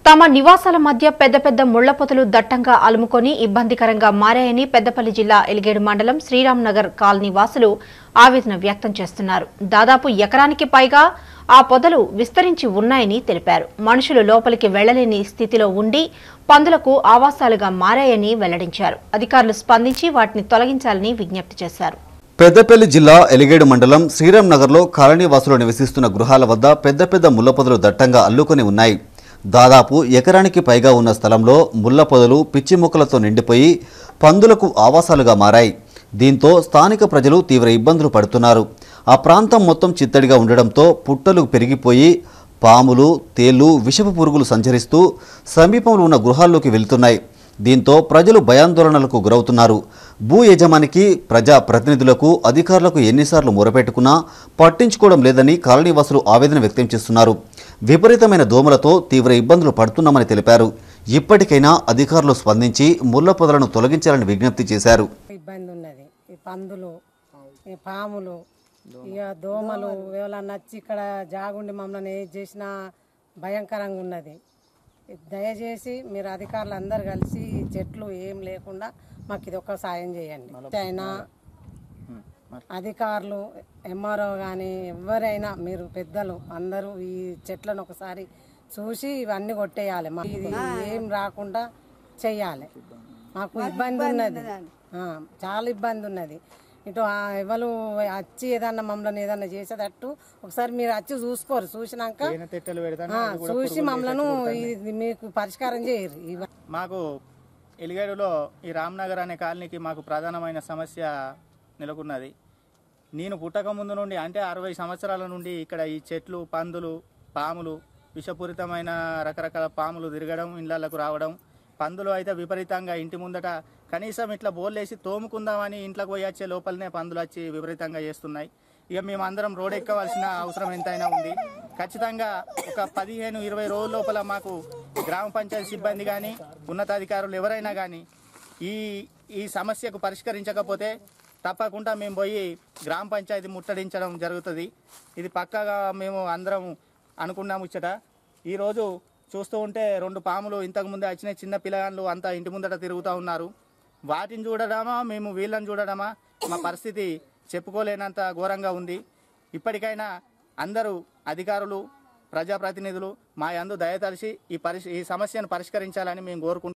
తమ నివాసాల మధ్య పెద్ద పెద్ద ముళ్ల పొదలు దట్టంగా అలుముకొని ఇబ్బందికరంగా మారాయని పెద్దపల్లి జిల్లా ఎలిగేడు మండలం శ్రీరామ్ నగర్ కాలనీ వాసులు ఆవేదన వ్యక్తం చేస్తున్నారు దాదాపు ఎకరానికి పైగా ఆ పొదలు విస్తరించి ఉన్నాయని తెలిపారు మనుషులు లోపలికి వెళ్లలేని స్థితిలో ఉండి పందులకు ఆవాసాలుగా మారాయని వెల్లడించారు అధికారులు స్పందించి వాటిని తొలగించాలని విజ్ఞప్తి చేశారు పెద్దపల్లి జిల్లా ఎలిగేడు మండలం శ్రీరామ్ నగర్లో కాలనీ వాసులు నివసిస్తున్న గృహాల వద్ద పెద్ద పెద్ద ముళ్ల పొదలు దట్టంగా అల్లుకొని ఉన్నాయి దాదాపు ఎకరానికి పైగా ఉన్న స్థలంలో ముళ్ల పొదలు పిచ్చి మొక్కలతో నిండిపోయి పందులకు ఆవాసాలుగా మారాయి దీంతో స్థానిక ప్రజలు తీవ్ర ఇబ్బందులు పడుతున్నారు ఆ ప్రాంతం మొత్తం చిత్తడిగా ఉండడంతో పుట్టలు పెరిగిపోయి పాములు తేళ్లు విషపు పురుగులు సంచరిస్తూ సమీపంలో ఉన్న గృహాల్లోకి వెళ్తున్నాయి దీంతో ప్రజలు భయాందోళనలకు గురవుతున్నారు భూ యజమానికి ప్రజా ప్రతినిధులకు అధికారులకు ఎన్నిసార్లు మొరపెట్టుకున్నా పట్టించుకోవడం లేదని కాలనీవాసులు ఆవేదన వ్యక్తం చేస్తున్నారు విపరీతమైన దోమలతో తీవ్ర ఇబ్బందులు పడుతున్నామని తెలిపారు ఇప్పటికైనా అధికారులు స్పందించి ముళ్ల పొదలను తొలగించాలని విజ్ఞప్తి చేశారు ఇబ్బంది ఉన్నది ఈ పందులు ఈ పాములు ఇక దోమలు ఎవరన్నా వచ్చి ఇక్కడ జాగుండి మమ్మల్ని ఏది చేసినా భయంకరంగా ఉన్నది దయచేసి మీరు అధికారులు అందరు కలిసి ఈ చెట్లు ఏం లేకుండా మాకు ఇది ఒక సాయం చేయండి అయినా అధికారులు ఎంఆర్ఓ కానీ ఎవరైనా మీరు పెద్దలు అందరూ ఈ చెట్లను ఒకసారి చూసి ఇవన్నీ కొట్టేయాలి మాకు ఇది ఏం రాకుండా చెయ్యాలి మాకు ఇబ్బంది ఉన్నది ఆ, చాలా ఇబ్బంది ఉన్నది ఇటు ఆ ఎవరు వచ్చి ఏదన్నా మమ్మల్ని ఏదన్నా చేసేటట్టు ఒకసారి మీరు వచ్చి చూసుకోరు చూసినాక ఆ, చూసి మమ్మల్ని ఇది మీకు పరిష్కారం చేయరు ఇవ- మాకు ఎలిగేడులో ఈ రామ్నగర్ అనే కాలనీకి మాకు ప్రధానమైన సమస్య నెలకొన్నది నేను పుట్టక ముందు నుండి అంటే అరవై సంవత్సరాల నుండి ఇక్కడ ఈ చెట్లు పందులు పాములు విషపూరితమైన రకరకాల పాములు తిరగడం ఇళ్లకు రావడం పందులు అయితే విపరీతంగా ఇంటి ముందట కనీసం ఇట్లా బోర్లేసి తోముకుందామని ఇంట్లోకి పోయి వచ్చే లోపలనే పందులు వచ్చి విపరీతంగా చేస్తున్నాయి ఇక మేము అందరం రోడ్ ఎక్కవలసిన అవసరం ఎంతైనా ఉంది ఖచ్చితంగా ఒక పదిహేను ఇరవై రోజుల లోపల మాకు గ్రామ పంచాయతీ సిబ్బంది కానీ ఉన్నతాధికారులు ఎవరైనా కానీ ఈ ఈ సమస్యకు పరిష్కరించకపోతే తప్పకుండా మేము పోయి గ్రామ పంచాయతీ ముట్టడించడం జరుగుతుంది ఇది పక్కాగా మేము అందరం అనుకున్నాము ఇచ్చట ఈరోజు చూస్తూ ఉంటే రెండు పాములు ఇంతకు ముందే వచ్చిన చిన్న పిల్లగాళ్ళు అంతా ఇంటి ముందట తిరుగుతూ ఉన్నారు వాటిని చూడడమా మేము వీళ్ళని చూడడమా మా పరిస్థితి చెప్పుకోలేనంత ఘోరంగా ఉంది ఇప్పటికైనా అందరూ అధికారులు ప్రజాప్రతినిధులు మా యందు దయతలిసి ఈ పరిష్ ఈ సమస్యను పరిష్కరించాలని మేము కోరుకుంటున్నాం